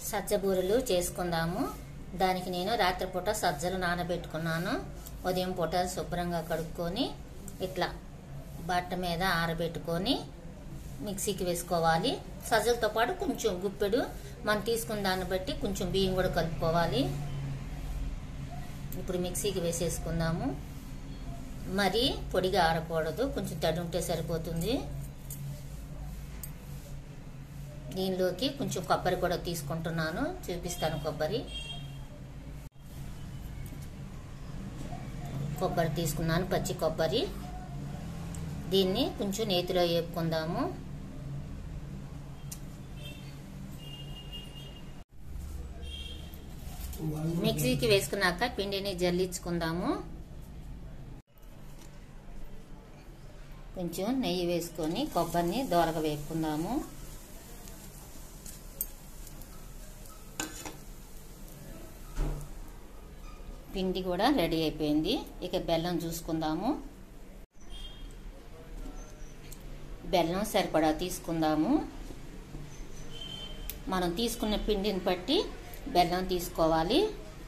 సజ్జబూరెలు చేసుకుందాము దానికి నేను రాత్రిపూట సజ్జలు నానబెట్టుకున్నాను ఉదయం పూట శుభ్రంగా కడుక్కొని ఇట్లా బట్ట మీద ఆరబెట్టుకొని మిక్సీకి వేసుకోవాలి సజ్జలతో పాటు కొంచెం గుప్పెడు మనం తీసుకున్న దాన్ని బట్టి కొంచెం బియ్యం కూడా కలుపుకోవాలి ఇప్పుడు మిక్సీకి వేసేసుకుందాము మరి పొడిగా ఆరకూడదు కొంచెం తడి ఉంటే సరిపోతుంది దీనిలోకి కొంచెం కొబ్బరి కూడా తీసుకుంటున్నాను చూపిస్తాను కొబ్బరి కొబ్బరి తీసుకున్నాను పచ్చి కొబ్బరి దీన్ని కొంచెం నేతిలో వేపుకుందాము మిక్సీకి వేసుకున్నాక పిండిని జల్లించుకుందాము కొంచెం నెయ్యి వేసుకొని కొబ్బరిని దోరగా వేపుకుందాము పిండి కూడా రెడీ అయిపోయింది ఇక బెల్లం చూసుకుందాము బెల్లం సరిపడా తీసుకుందాము మనం తీసుకున్న పిండిని బట్టి బెల్లం తీసుకోవాలి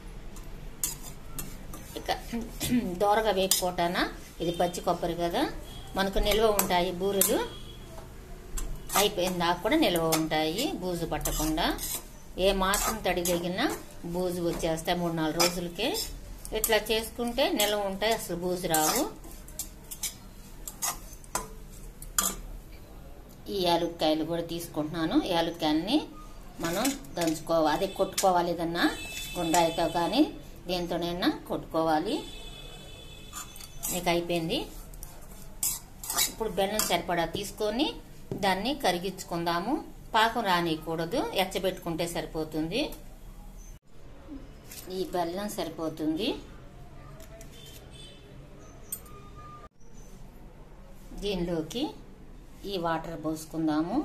ఇక దోరగా వేపుకోటాన ఇది పచ్చి కొబ్బరి కదా మనకు నిల్వ ఉంటాయి బూరెలు అయిపోయిన దాకా కూడా నిల్వ ఉంటాయి బూజు పట్టకుండా ఏ మాత్రం తడి తగిలినా బూజు వచ్చేస్తాయి మూడు నాలుగు రోజులకే ఇట్లా చేసుకుంటే నిల్వ ఉంటాయి అసలు బూజు రావు ఈ యాలుక్కాయలు కూడా తీసుకుంటున్నాను యాలుక్కాయలని మనం దంచుకోవాలి అదే కొట్టుకోవాలి ఏదన్నా గుండాయితో కానీ దేంతోనైనా కొట్టుకోవాలి మీకు అయిపోయింది ఇప్పుడు బెల్లం సరిపడా తీసుకొని దాన్ని కరిగించుకుందాము పాకం రానియకూడదు ఎచ్చబెట్టుకుంటే సరిపోతుంది ఈ బెల్లం సరిపోతుంది దీనిలోకి ఈ వాటర్ పోసుకుందాము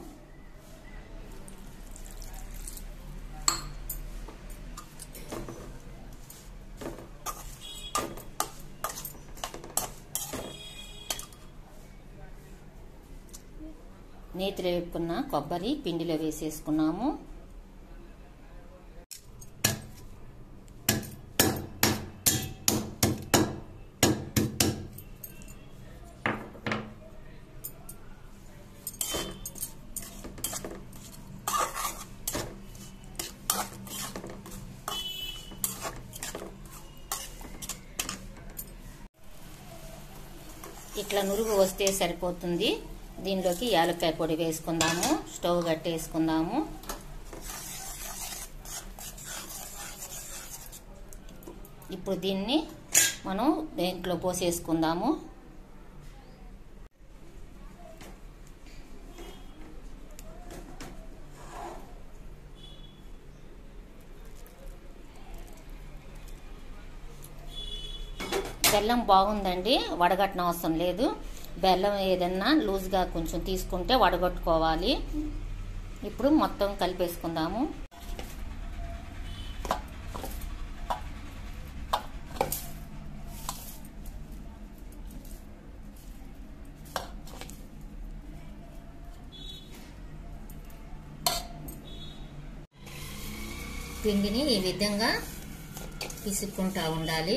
నేతిలో వేపుకున్న కొబ్బరి పిండిలో వేసేసుకున్నాము ఇట్లా నురుగు వస్తే సరిపోతుంది దీనిలోకి యాలక్కాయ పొడి వేసుకుందాము స్టవ్ కట్టేసుకుందాము ఇప్పుడు దీన్ని మనం దేంట్లో పోసేసుకుందాము బెల్లం బాగుందండి వడగట్టిన అవసరం లేదు బెల్లం ఏదన్నా లూజ్గా కొంచెం తీసుకుంటే వడగొట్టుకోవాలి ఇప్పుడు మొత్తం కలిపేసుకుందాము పిండిని ఈ విధంగా పిసుక్కుంటా ఉండాలి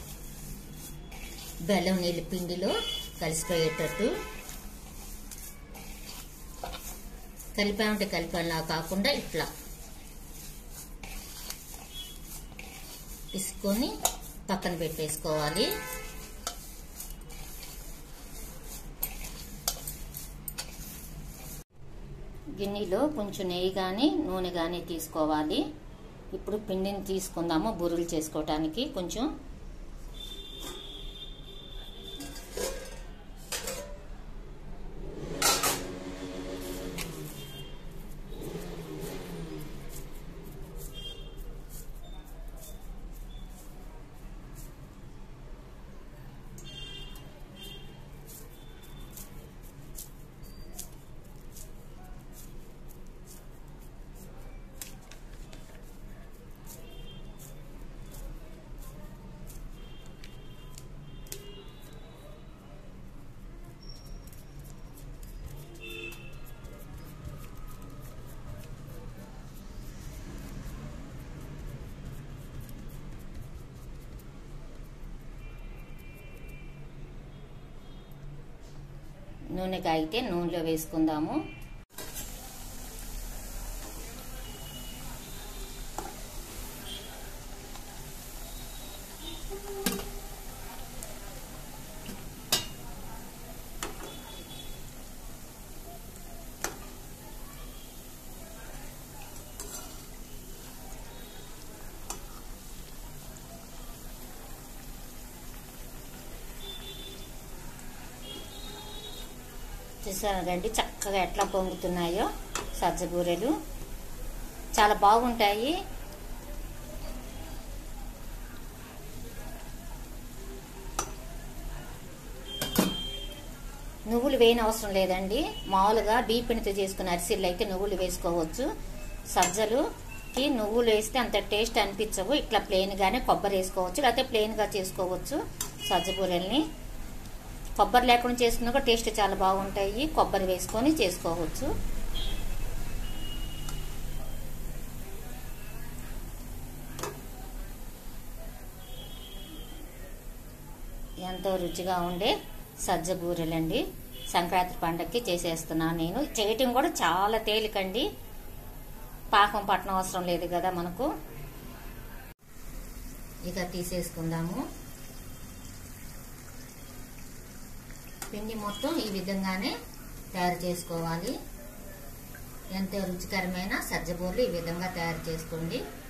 బెల్లం నీళ్ళు పిండిలో కలిసిపోయేటట్టు కలిపామంటే కలిపేలా కాకుండా ఇట్లా తీసుకొని పక్కన పెట్టేసుకోవాలి గిన్నెలో కొంచెం నెయ్యి కానీ నూనె కానీ తీసుకోవాలి ఇప్పుడు పిండిని తీసుకుందాము బురులు చేసుకోవటానికి కొంచెం నూనె కాగితే నూనెలో వేసుకుందాము చూసారు రండి చక్కగా ఎట్లా పొంగుతున్నాయో సజ్జబూరెలు చాలా బాగుంటాయి నువ్వులు వేయని అవసరం లేదండి మామూలుగా బీపిండితో చేసుకున్న అరిసెలు అయితే నువ్వులు వేసుకోవచ్చు సజ్జలుకి నువ్వులు వేస్తే అంత టేస్ట్ అనిపించవు ఇట్లా ప్లెయిన్గానే కొబ్బరి వేసుకోవచ్చు లేకపోతే ప్లెయిన్గా చేసుకోవచ్చు సజ్జబూరెల్ని కొబ్బరి లేకుండా చేసుకున్నా కూడా టేస్ట్ చాలా బాగుంటాయి కొబ్బరి వేసుకొని చేసుకోవచ్చు ఎంతో రుచిగా ఉండే సజ్జ బూరెలండి సంక్రాంతి పండగకి చేసేస్తున్నాను నేను చేయటం కూడా చాలా తేలికండి పాకం పట్టడం అవసరం లేదు కదా మనకు ఇక తీసేసుకుందాము పిండి మొత్తం ఈ విధంగానే తయారు చేసుకోవాలి ఎంతో రుచికరమైన సజ్జబూరలు ఈ విధంగా తయారు చేసుకోండి